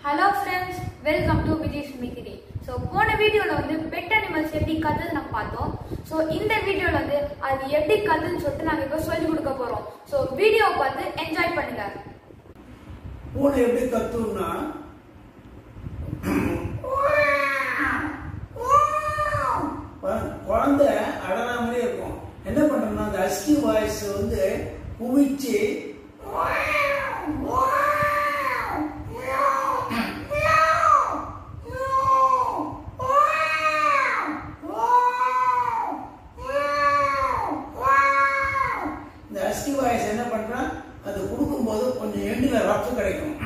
hello friends welcome to Vijay ஸ்மிகிரி so போன வீடியோவில் வந்து பெட் அனிமல்ஸ் எப்படி கத்துது நம்ம பார்த்தோம் ஸோ இந்த வீடியோவில் வந்து அது எப்படி கத்துன்னு சொல்லிட்டு நாங்கள் இப்போ சொல்லிக் கொடுக்க போகிறோம் ஸோ வீடியோவை பார்த்து என்ஜாய் பண்ணுங்க பூனை எப்படி கத்தும்னா ப- குழந்தை அழற மாதிரி இருக்கும் என்ன பண்றோம்னா அந்த அஸ்கி வாய்ஸ் வந்து குவிச்சு இந்த அஸ்கி வாய்ஸ் என்ன பண்றான் அது கொடுக்கும்போது கொஞ்சம் எண்டில் ரஃப் கிடைக்கும்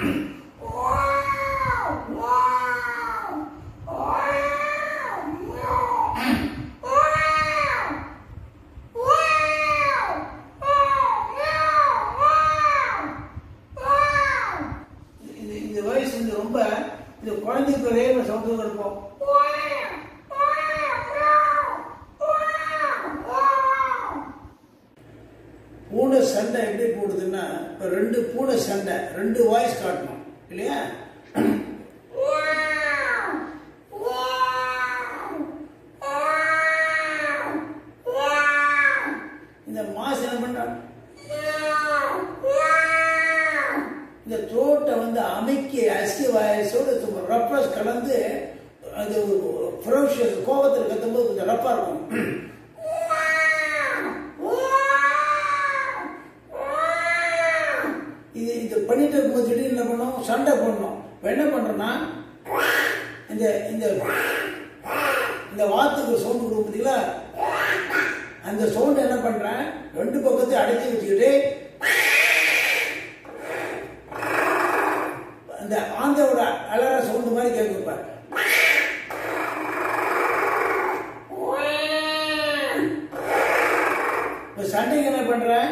இது இந்த வாய்ஸ் வந்து ரொம்ப இந்த குழந்தைக்கு ஒரே ஒரு சவுண்டு இருக்கும் பூனை சண்டை எப்படி போடுதுன்னா இப்ப ரெண்டு பூனை சண்டை ரெண்டு வாய்ஸ் காட்டணும் இல்லையா இந்த மாசு என்ன பண்றான் இந்த தோட்டை வந்து அமைக்கி அஸ்கி வாயசோட ரப்பஸ் கலந்து அது ஃபெரோஷியஸ் கோபத்தில் கத்தும்போது கொஞ்சம் ரப்பா இருக்கும் இது இது பண்ணிட்டு இருக்கும்போது திடீர்னு என்ன பண்ணோம் சண்டை போடணும் இப்ப என்ன பண்றோம்னா இந்த இந்த இந்த வாத்துக்கு சவுண்டு கொடுக்கும் பார்த்தீங்களா அந்த சவுண்ட் என்ன பண்றேன் ரெண்டு பக்கத்தையும் அடைச்சி வச்சுக்கிட்டு அந்த ஆந்தோட அலற சவுண்டு மாதிரி கேட்குப்பார் இப்ப சண்டைக்கு என்ன பண்றேன்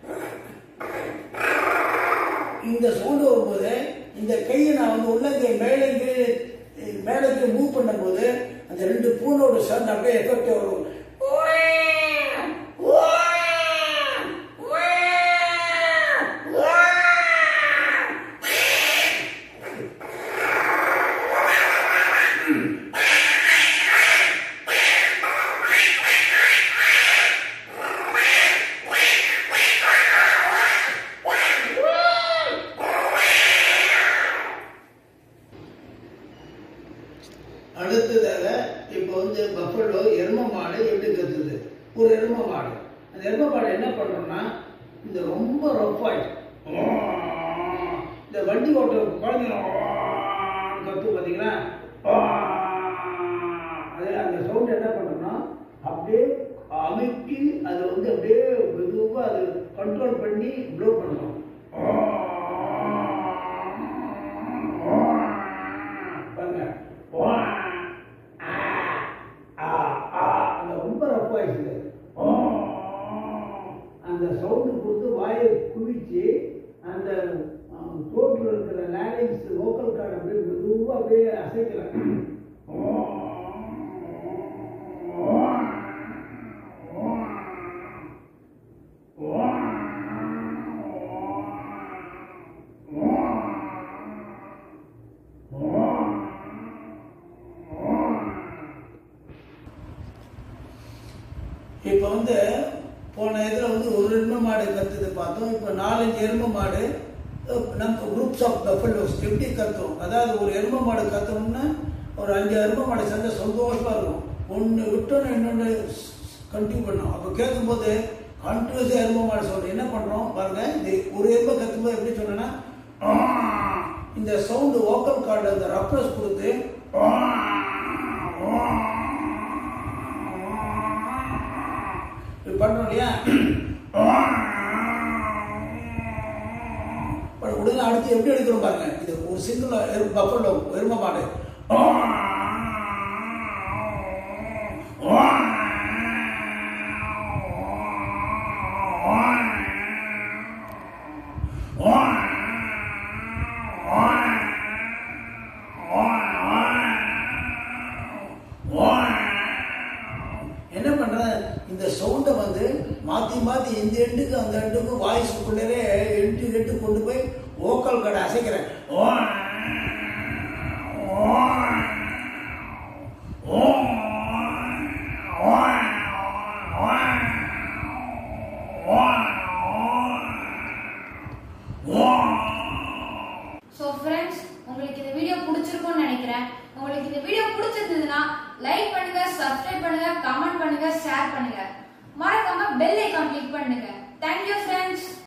இந்த சவுண்டு வரும்போது இந்த கையை நான் வந்து உள்ளங்கை மேலே கீழே மேலே மூவ் பண்ணும்போது அந்த ரெண்டு பூனோட சவுண்ட் அப்படியே எஃபெக்ட் வரும் அடுத்ததாக இப்போ வந்து பஃபலோ எரும மாடு எப்படி கத்துது ஒரு எரும மாடு அந்த எரும மாடு என்ன பண்றோம்னா இந்த ரொம்ப ரஃபாயிட்டு இந்த வண்டி ஓட்டுற குழந்தைங்க கத்து பார்த்தீங்களா அது அந்த சவுண்ட் என்ன பண்றோம்னா அப்படியே அமைக்கி அதை வந்து அப்படியே மெதுவாக அது கண்ட்ரோல் பண்ணி ப்ளோ பண்ணணும் பாருங்க அந்த ரொம்ப ரஃப் ஆயிடுச்சு அந்த சவுண்டு கொடுத்து வாயை குவிச்சு அந்த தோட்டில் இருக்கிற லேரிங்ஸ் லோக்கல் கார்டு அப்படியே மெதுவாக அப்படியே அசைக்கிறாங்க இப்போ வந்து போன இதில் வந்து ஒரு எருமை மாடு கத்துது பார்த்தோம் இப்போ நாலஞ்சு எருமை மாடு அஹ், நம்ம குரூப்ஸ் ஆஃப் பஃபலோஸ் எப்படி கத்தும் அதாவது ஒரு எருமை மாடு கத்தணும்னா ஒரு அஞ்சு எருமை மாடு சேர்ந்தா சந்தோஷமா இருக்கும் ஒன்று விட்டோன்னு இன்னொன்று கண்டினியூ பண்ணோம் அப்போ கேட்கும்போது கண்டினியூஸாக எருமை மாடு சொல்றோம் என்ன பண்ணுறோம் பாருங்க இந்த ஒரு எருமை கத்தும்போது எப்படி சொன்னேன்னா இந்த சவுண்டு வோக்கல் கார்டு அந்த ரப்ரஸ் கொடுத்து இப்படி பண்றோம் இல்லையா இப்ப உடனே அடுத்து எப்படி எடுக்கிறோம் பாருங்க இது ஒரு சிங்கிள் பஃபலோ எரும மாடு என்ன பண்ற இந்த சவுண்டை வந்து மாத்தி மாத்தி இந்த எண்டுக்கு அந்த எண்டுக்கு வாய்ஸ் உள்ளே எண்டு எண்டு கொண்டு போய் ஓக்கல் கடை அசைக்கிறேன் நினைக்கிறேன் உங்களுக்கு இந்த வீடியோ பிடிச்சிருந்ததுன்னா லைக் பண்ணுங்க சப்ஸ்கிரைப் பண்ணுங்க கமெண்ட் பண்ணுங்க ஷேர் பண்ணுங்க மறக்காம பெல் ஐகான் கிளிக் பண்ணுங்க தேங்க்யூ ஃப்ரெண்ட்ஸ்